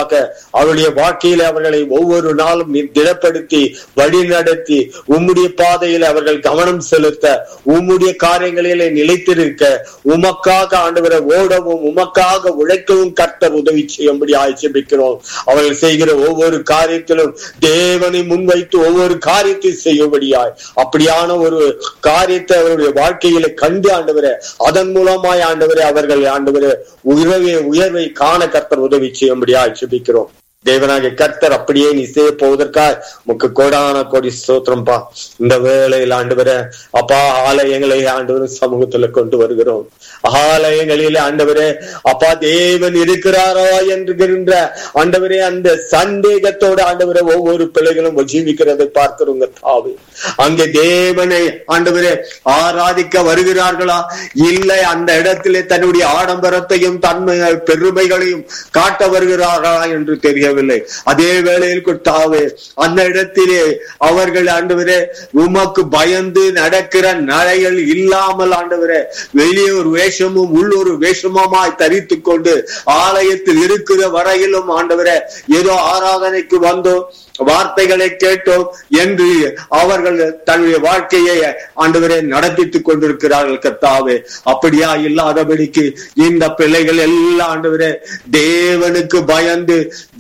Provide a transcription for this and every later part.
செய்வீராக அவருடைய வாழ்க்கையில அவர்களை ஒவ்வொரு நாளும் நீர் திடப்படுத்தி வழி நடத்தி உம்முடைய பாதையில அவர்கள் கவனம் செலுத்த உம்முடைய காரியங்களிலே நிலைத்திருக்க உமக்காக ஆண்டவரை ஓடவும் உமக்காக உழைக்கவும் கர்த்தர் உதவி செய்யும்படி ஆட்சேபிக்கிறோம் அவர்கள் செய்கிற ஒவ்வொரு காரியத்திலும் தேவனை முன்வைத்து ஒவ்வொரு காரியத்தை செய்யும்படியாய் அப்படியான ஒரு காரியத்தை அவருடைய வாழ்க்கையில கண்டு ஆண்டவரே அதன் மூலமாய் ஆண்டவரே அவர்கள் ஆண்டவரே உயர்வை உயர்வை காண கர்த்தர் உதவி செய்யும்படியா ஜெபிக்கிறோம் தேவனாகிய கர்த்தர் அப்படியே நீ செய்ய போவதற்காக முக்கு கோடான கோடி ஸ்தோத்திரம்பா இந்த வேளையில் ஆண்டவர அப்பா ஆலயங்களை ஆண்டவர் சமூகத்துல கொண்டு வருகிறோம் ஆலயங்களில் ஆண்டவரே அப்பா தேவன் இருக்கிறாரா என்கின்ற ஆண்டவரே அந்த சந்தேகத்தோட ஆண்டவரே ஒவ்வொரு பிள்ளைகளும் ஜீவிக்கிறதை பார்க்கிறோங்க தாவி அங்கே தேவனை ஆண்டவரே ஆராதிக்க வருகிறார்களா இல்லை அந்த இடத்திலே தன்னுடைய ஆடம்பரத்தையும் தன்மை பெருமைகளையும் காட்ட வருகிறார்களா என்று தெரியவில்லை அதே வேளையில் கொட்டாவே அந்த இடத்திலே அவர்கள் ஆண்டவரே உமக்கு பயந்து நடக்கிற நடைகள் இல்லாமல் ஆண்டவரே வெளியே ஒரு வேஷமும் உள்ளொரு வேஷமுமாய் தரித்து கொண்டு ஆலயத்தில் இருக்கிற வரையிலும் ஆண்டவரே ஏதோ ஆராதனைக்கு வந்தோம் வார்த்தைகளை கேட்டோம் என்று அவர்கள் தன்னுடைய வாழ்க்கையை ஆண்டவரை நடத்தித்துக் கொண்டிருக்கிறார்கள் கர்த்தாவே அப்படியா இல்லாதபடிக்கு இந்த பிள்ளைகள் எல்லாம் ஆண்டவரே தேவனுக்கு பயந்து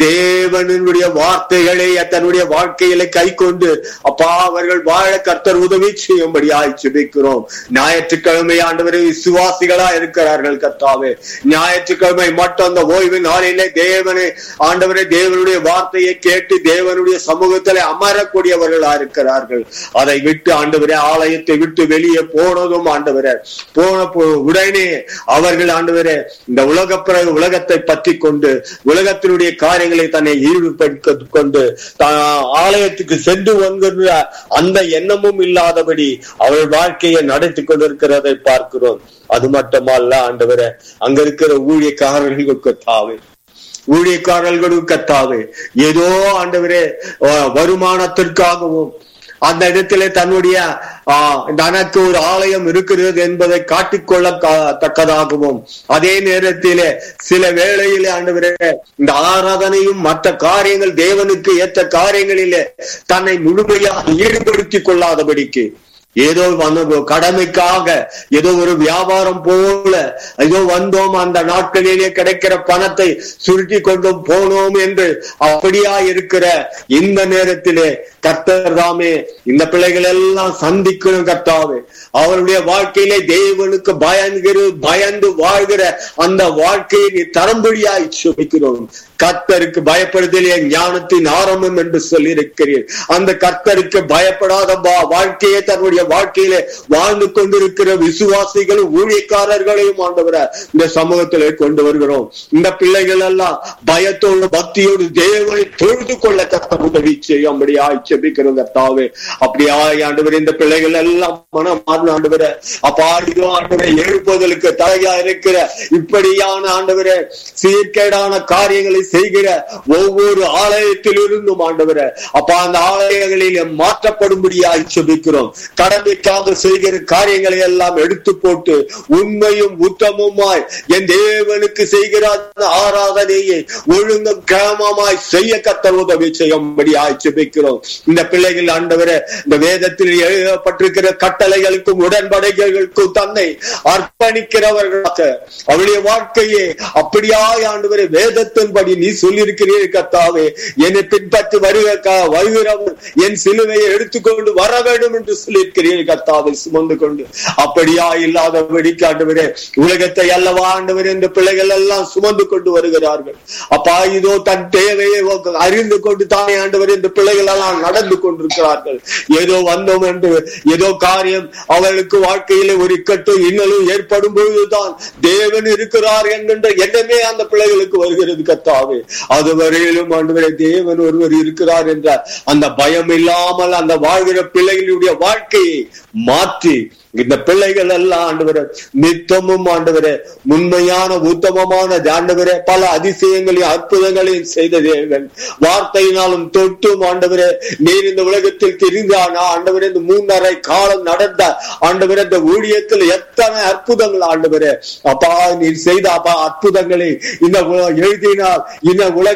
தேவனுடைய வார்த்தைகளை தன்னுடைய வாழ்க்கையில கை கொண்டு அப்பா அவர்கள் வாழ கர்த்தர் உதவி செய்யும்படியாய் ஜெபிக்கிறோம் ஞாயிற்றுக்கிழமை ஆண்டவரை விசுவாசிகளா இருக்கிறார்கள் கர்த்தாவே ஞாயிற்றுக்கிழமை மட்டும் அந்த ஓய்வு நாளிலே தேவனை ஆண்டவரை தேவனுடைய வார்த்தையை கேட்டு தேவனுடைய சமூகத்திலே அமரக்கூடியவர்களா இருக்கிறார்கள் அதை விட்டு ஆண்டவரே ஆலயத்தை விட்டு வெளியே போனதும் ஆண்டவரே போன போ- உடனே அவர்கள் ஆண்டவரே இந்த உலக உலகத்தை பற்றி கொண்டு உலகத்தினுடைய காரியங்களை தன்னை ஈடுபடுத்திக் கொண்டு தான் ஆலயத்துக்கு சென்று வந்துள்ள அந்த எண்ணமும் இல்லாதபடி அவள் வாழ்க்கையை நடத்தி கொண்டிருக்கிறதை பார்க்கிறோம் அது மட்டுமல்ல ஆண்டவரே அங்க இருக்கிற ஊழியக்காரர்களுக்கு தாவே ஊழியக்காரர்களுக்கு கத்தாவே ஏதோ ஆண்டவரே அஹ், வருமானத்திற்காகவும் அந்த இடத்திலே தன்னுடைய ஆஹ், தனக்கு ஒரு ஆலயம் இருக்கிறது என்பதை காட்டிக்கொள்ள கா- தக்கதாகவும் அதே நேரத்திலே சில வேளையிலே ஆண்டவரே இந்த ஆராதனையும் மற்ற காரியங்கள் தேவனுக்கு ஏற்ற காரியங்களிலே தன்னை முழுமையாக ஈடுபடுத்திக் கொள்ளாதபடிக்கு ஏதோ வந்து கடமைக்காக ஏதோ ஒரு வியாபாரம் போல ஏதோ வந்தோம் அந்த நாட்களிலே கிடைக்கிற பணத்தை சுருட்டி கொண்டு போனோம் என்று அப்படியா இருக்கிற இந்த நேரத்திலே கர்த்தர் தாமே இந்த பிள்ளைகள் எல்லாம் சந்திக்கணும் கர்த்தாவே அவருடைய வாழ்க்கையிலே தேவனுக்கு பயந்துகிற பயந்து வாழ்கிற அந்த வாழ்க்கையை நீ தரம்படியாய் சுமிக்கிறோம் கர்த்தருக்கு பயப்படுதலே ஞானத்தின் ஆரம்பம் என்று சொல்லியிருக்கிறீர் அந்த கர்த்தருக்கு பயப்படாத வா- வாழ்க்கையை தன்னுடைய வாழ்க்கையிலே வாழ்ந்து கொண்டிருக்கிற விசுவாசிகளும் ஊழியக்காரர்களையும் ஆண்டவர இந்த சமூகத்திலே கொண்டு வருகிறோம் இந்த பிள்ளைகள் எல்லாம் பயத்தோடு பக்தியோடு தேவனை தொழுது கொள்ள கத்த உதவி செய்யும்படி ஆய்ச்சபிக்கிறோம் கர்த்தாவே அப்படியாய் ஆண்டவர் இந்த பிள்ளைகள் எல்லாம் மனம் மாறின ஆண்டவர அப்பா இதோ ஆண்டவரை எழுப்புவதற்கு தடையா இருக்கிற இப்படியான ஆண்டவரே சீர்கேடான காரியங்களை செய்கிற ஒவ்வொரு ஆலயத்திலிருந்தும் ஆண்டவர அப்பா அந்த ஆலயங்களில் மாற்றப்படும்படியாய் செபிக்கிறோம் கடமைக்காக செய்கிற காரியங்களை எல்லாம் எடுத்து போட்டு உண்மையும் உத்தமமாய் என் தேவனுக்கு செய்கிற அந்த ஆராதனையை ஒழுங்கும் கிரமமாய் செய்ய கத்தர் உதவி செய்யும்படியாய் செபிக்கிறோம் இந்த பிள்ளைகள் ஆண்டவர இந்த வேதத்தில் எழுதப்பட்டிருக்கிற கட்டளைகளுக்கும் உடன்படைகளுக்கும் தன்னை அர்ப்பணிக்கிறவர்களாக அவளுடைய வாழ்க்கையை அப்படியாய் ஆண்டவரை வேதத்தின்படி நீ சொல்லியிருக்கிறீர்கள் கத்தாவே என்னை பின்பற்றி வருக க- வருகிறவர் என் சிலுவையை எடுத்துக்கொண்டு வர வேண்டும் என்று சொல்லியிருக்கிறீர்கள் கத்தாவை சுமந்து கொண்டு அப்படியா இல்லாதபடி ஆண்டவரே உலகத்தை அல்லவா ஆண்டவர் இந்த பிள்ளைகள் எல்லாம் சுமந்து கொண்டு வருகிறார்கள் அப்பா இதோ தன் தேவையை அறிந்து கொண்டு தானே ஆண்டவர் இந்த பிள்ளைகள் எல்லாம் நடந்து கொண்டிருக்கிறார்கள் ஏதோ வந்தோம் என்று ஏதோ காரியம் அவர்களுக்கு வாழ்க்கையிலே ஒரு இக்கட்டும் இன்னலும் ஏற்படும் பொழுதுதான் தேவன் இருக்கிறார் என்கின்ற எண்ணமே அந்த பிள்ளைகளுக்கு வருகிறது கத்தாவே அதுவரையிலும் ஆண்டவரே தேவன் ஒருவர் இருக்கிறார் என்ற அந்த பயம் இல்லாமல் அந்த வாழ்கிற பிள்ளைகளுடைய வாழ்க்கையை மாற்றி இந்த பிள்ளைகள் எல்லாம் ஆண்டவரே நித்தமும் ஆண்டவரே உண்மையான உத்தமமான ஆண்டவரே பல அதிசயங்களையும் அற்புதங்களையும் செய்த தேவன் வார்த்தையினாலும் தொட்டும் ஆண்டவரே நீர் இந்த உலகத்தில் தெரிந்த ஆண்டவரே இந்த மூன்றரை காலம் நடந்த ஆண்டவரே இந்த ஊழியத்தில் எத்தனை அற்புதங்கள் ஆண்டவரே அப்பா நீர் செய்த அப்பா அற்புதங்களை இந்த உல- எழுதினால் இந்த உலக